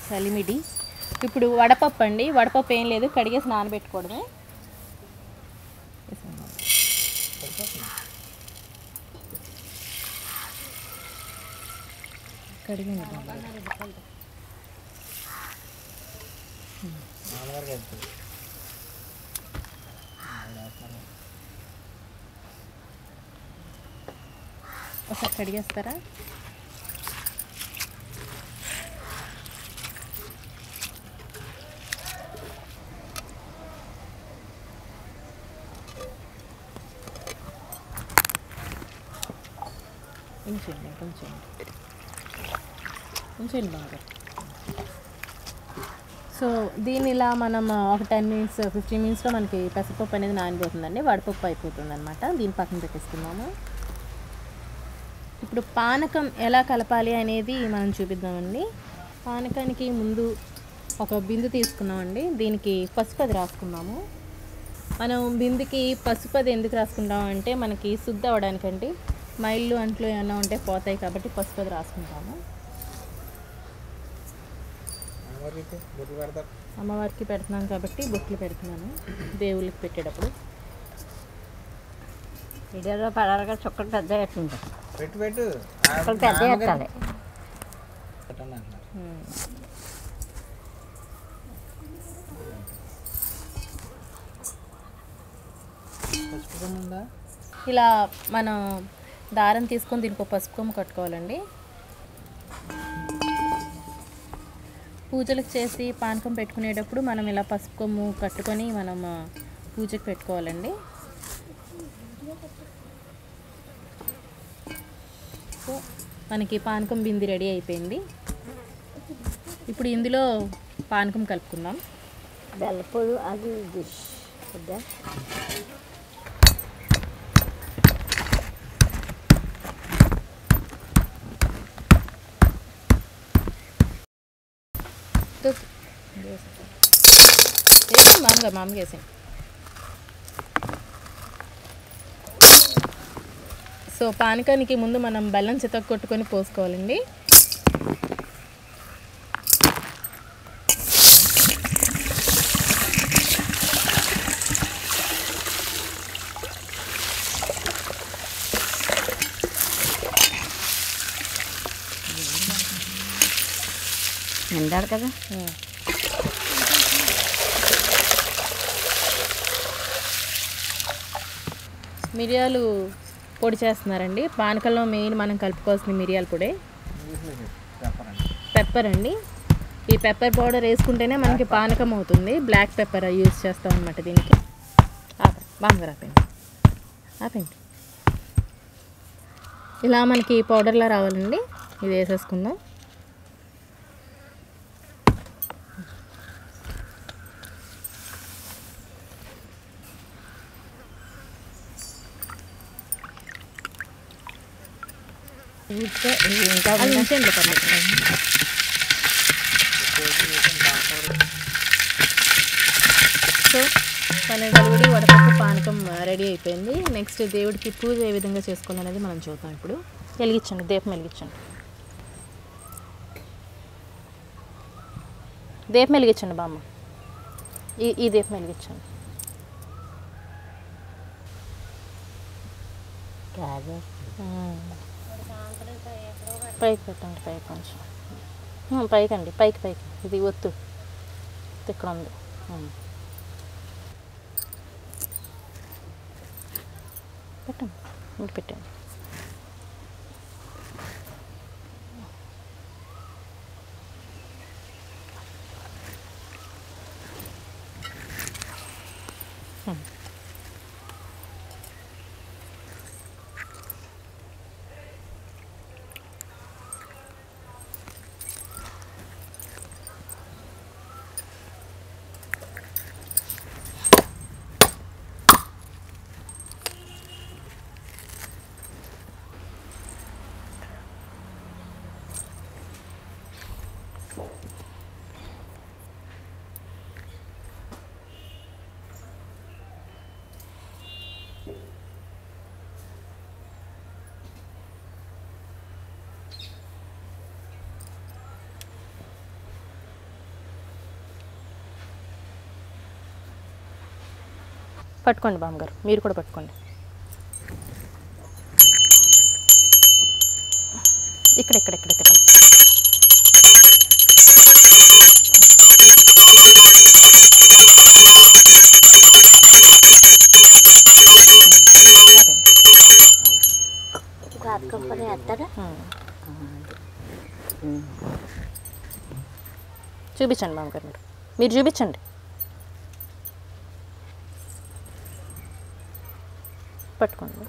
చలిమిడి ఇప్పుడు వడపప్పు అండి వడపప్పు ఏం లేదు కడిగేసి నానబెట్టుకోవడమే కడిగింది మామగారికి వెళ్తుంది ఒకసారి కడిగేస్తారా ఉంచండి ఉంచండి ఉంచండి బాగా సో దీన్ని ఇలా మనం ఒక టెన్ మినిట్స్ ఫిఫ్టీన్ మినిట్స్లో మనకి పెసరపప్పు అనేది నానిపోతుందండి వడపప్పు అయిపోతుంది అనమాట దీని పక్కన పెట్టేసుకుందాము ఇప్పుడు పానకం ఎలా కలపాలి అనేది మనం చూపిద్దామండి పానకానికి ముందు ఒక బిందు తీసుకున్నామండి దీనికి పసుపు అది రాసుకున్నాము మనం బిందుకి పసుపు అది ఎందుకు రాసుకుంటాం అంటే మనకి శుద్ధి అవ్వడానికండి మైళ్ళు అంట్లు ఏమైనా ఉంటే పోతాయి కాబట్టి పసుపు అది రాసుకుంటాము మామగారికి అయితే బొట్లు పెడతారు అమ్మవారికి పెడుతున్నాను కాబట్టి బొట్లు పెడుతున్నాను దేవుళ్ళకి పెట్టేటప్పుడు ఇదేదో పడాలిగా చుక్కలు పెద్ద ఎట్టుంది పెట్టు పెట్టు ఆ చుక్కలు పెద్ద మామగారికి ఎట్టాలి పెట్టండి అంటున్నారు ఉమ్. పసుపు కొమ్ము ఉందా ఇలా మనం దారం తీసుకొని దీనికి ఒక పసుపు కొమ్ము కట్టుకోవాలండి పూజలకు చేసి పానకం పెట్టుకునేటప్పుడు మనం ఇలా పసుపు కొమ్ము కట్టుకొని మనం ఆ, పూజకు పెట్టుకోవాలండి సో మనకి పానకం బింది రెడీ అయిపోయింది ఇప్పుడు ఇందులో పానకం కలుపుకుందాం బెల్లపూలు అది ఇది వద్దా వేసి మామూలుగా మామూలుగా వేసాను సో పానకానికి ముందు మనం బెల్లం చితక కొట్టుకొని పోసుకోవాలండి నిండాడు కదా మిరియాలు పొడి చేస్తున్నారండి పానకంలో మెయిన్ మనం కలుపుకోవాల్సిన మిరియాల పొడి చెప్పరండి పెప్పర్ అండి ఈ పెప్పర్ పౌడర్ వేసుకుంటేనే మనకి పానకం అవుతుంది బ్లాక్ పెప్పర్ యూజ్ చేస్తాం అనమాట దీనికి ఆపండి బాగా ఆపండి ఆపండి ఇలా మనకి పౌడర్లా రావాలండి ఇది వేసేసుకుందాం ఇంకా ఇంకా అది ఉంచండి పర్లేదు సో మన గలుగుడి వడపప్పు పానకం రెడీ అయిపోయింది నెక్స్ట్ దేవుడికి పూజ ఏ విధంగా చేసుకోవాలనేది మనం చూద్దాం ఇప్పుడు వెలిగించండి దీపం వెలిగించండి దీపం వెలిగించండి బామ్మ ఈ ఈ దీపం వెలిగించండి కాదు పైకి పెట్టండి పైకి కొంచెం ఉమ్, పైకండి పైకి పైకి ఇది ఒత్తు ఇక్కడ ఉంది ఉమ్. పెట్టండి ఇంక పెట్టండి ఉమ్. పట్టుకోండి బామ్మగారు మీరు కూడా పట్టుకోండి ఇక్కడ ఇక్కడ ఇక్కడ తిప్పండి ఆపండి. కాదుకొని వేస్తారా ఉమ్. చూపించండి మామగారు మీరు మీరు చూపించండి పట్టుకోండి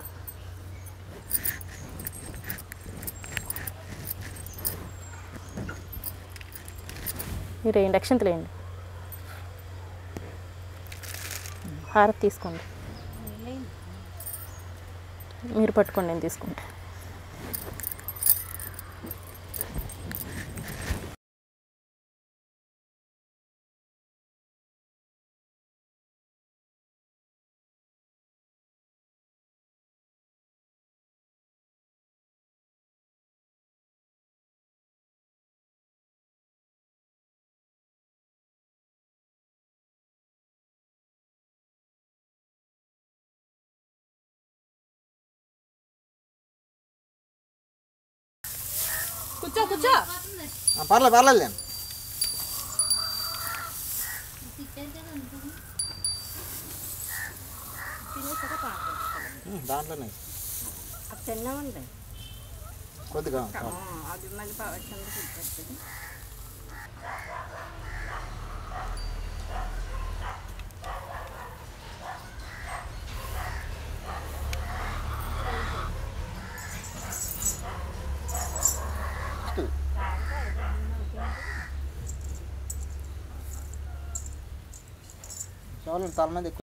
మీరు వేయండి అక్షంతలు వేయండి హారతి తీసుకోండి మీరు పట్టుకోండి నేను తీసుకుంటా కూర్చో కూర్చో ఆ, పర్లేదు పర్లేదు నేను ఉమ్, దాంట్లోనే తిన్నామండి కొద్దిగా అది మళ్ళీ కింద కూర్చొస్తుంది చాలు తల మీద ఎక్కువ